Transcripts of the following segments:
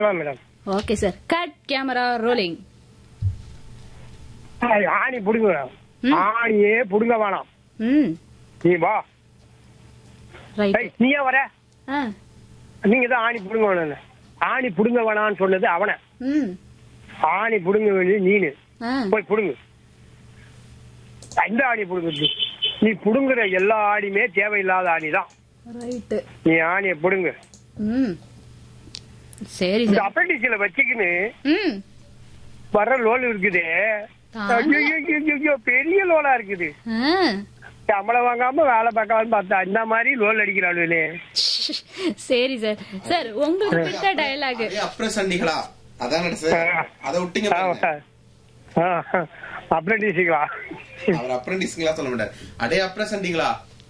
Madam okay sir cut camera rolling ஆணி புடுங்க madam ம். ஆணியே புடுங்க வேணாம் ம் நீ வா ரைட் ஏய், நீ ஏன் வர ஆ நீங்க தான் ஆணி புடுங்க வேணும் ஆணி புடுங்க வேணாம்னு சொன்னது அவன ம் ஆணி புடுங்க வேண்டியது நீனு ஆ போய் புடுங்கு எந்த ஆணி புடுங்குது நீ புடுங்குற எல்லா ஆணியுமே தேவையில்லாத ஆணி தான் ரைட்டு நீ ஆணியை புடுங்கு ம் சரி இந்த சார் அப்பண்டிக்ஸ்ல வச்சுக்கின்னு ம் வர்ற லோன் இருக்குது தாங்க. ஐயோ, ஐயோ, ஐயோ, ஐயோ, பெரிய லோனா இருக்குது ஆ சம்பளம் வாங்காம வேலை பார்க்காம பார்த்தா இந்த மாதிரி லோன் அடிக்கிறாளுவே சரி சார் சார் உங்களுக்கு பிடித்த டயலாக் அதே அப்புறம் சண்டிகளா அதான் சார் அதை விட்டீங்க பாருங்க. அப்ரண்டிஸுங்களா அவர் அப்ரண்டிஸ்ங்களா சொல்ல மாட்டார் அடே அப்புறம் சண்டிகளா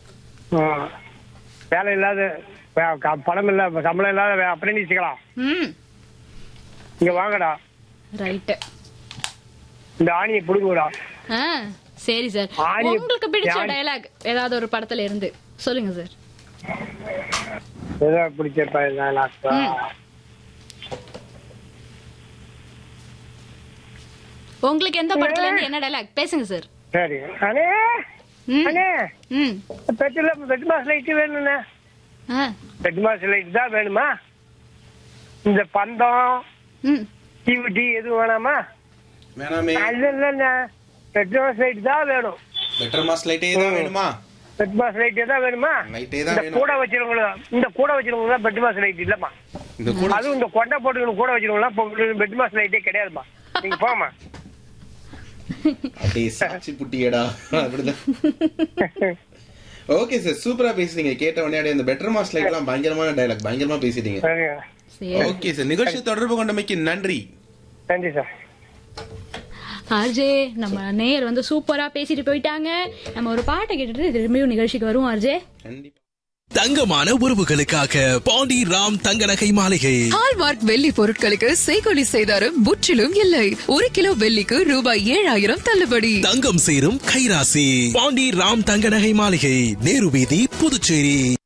வேலை இல்லாத வே- க- பணம் இல்ல சம்பளம் இல்லாத அப்ரண்டிஸுங்களா ம் இங்க வாங்கடா ரைட்டு இந்த ஆணியை புடுங்குடா ஆ சரி சார் ஆணி- உங்களுக்கு பிடிச்ச ஆணி- டயலாக் ஏதாவது ஒரு படத்துல இருந்து சொல்லுங்க சார் ஏதோ பிடிச்ச பையன் ம். உங்களுக்கு எந்த படத்துல இருந்து என்ன டயலாக் பேசுங்க சார் சரி அண்ணே ம் அண்ணே ம் பெட்டில பெட் மாஸ் லைட் வேணும்ண்ணே ஆ பெட் மாஸ் லைட் தான் வேணுமா இந்த பந்தம் ம் டிவிடி எதுவும் வேணாமா வேணாமே இல்ல இல்லண்ணே பெட் மாஸ் லைட் தான் வேணும் பெட்டர் மாஸ் லைட்டே தான் வேணுமா பெட் மாஸ் லைட்டே தான் வேணுமா லைட்டே தான் இந்த வேணும் கூட வச்சிருவங்கள இந்த கூட வச்சிருவங்க தான் பெட் மாஸ் லைட் இல்லம்மா இந்த கூட அதுவும் இந்த கொண்டை போட்டுக்கணும் கூட வச்சிருவங்களா பெட் மாஸ் லைட்டே கிடையாதுமா நீங்க போமா அப்படியே சாட்சி புட்டியடா அப்படிதான் ஓகே சார் சூப்பரா பேசுறீங்க கேட்ட உடனே அப்படியே அந்த பெட்டர் மாஸ் லைட் எல்லாம் பயங்கரமான டயலாக் பயங்கரமா பேசிட்டீங்க சரிங்க சரி ஓகே சார் நிகழ்ச்சி தொடர்பு கொண்டமைக்கு நன்றி நன்றி சார் ஆர்ஜே நம்ம நேயர் வந்து சூப்பரா பேசிட்டு போயிட்டாங்க நம்ம ஒரு பாட்டை கேட்டுட்டு திரும்பியும் நிகழ்ச்சிக்கு வருவோம் ஆர்ஜே கண்டிப்பா தங்கமான உறவுகளுக்காக பாண்டி ராம் தங்க நகை மாளிகை ஹால்மார்க் வெள்ளி பொருட்களுக்கு செய்கொலி செய்தாரும் முற்றிலும் இல்லை ஒரு கிலோ வெள்ளிக்கு ரூபாய் ஏழாயிரம் தள்ளுபடி தங்கம் சேரும் கைராசி பாண்டி ராம் தங்க நகை மாளிகை நேரு வீதி புதுச்சேரி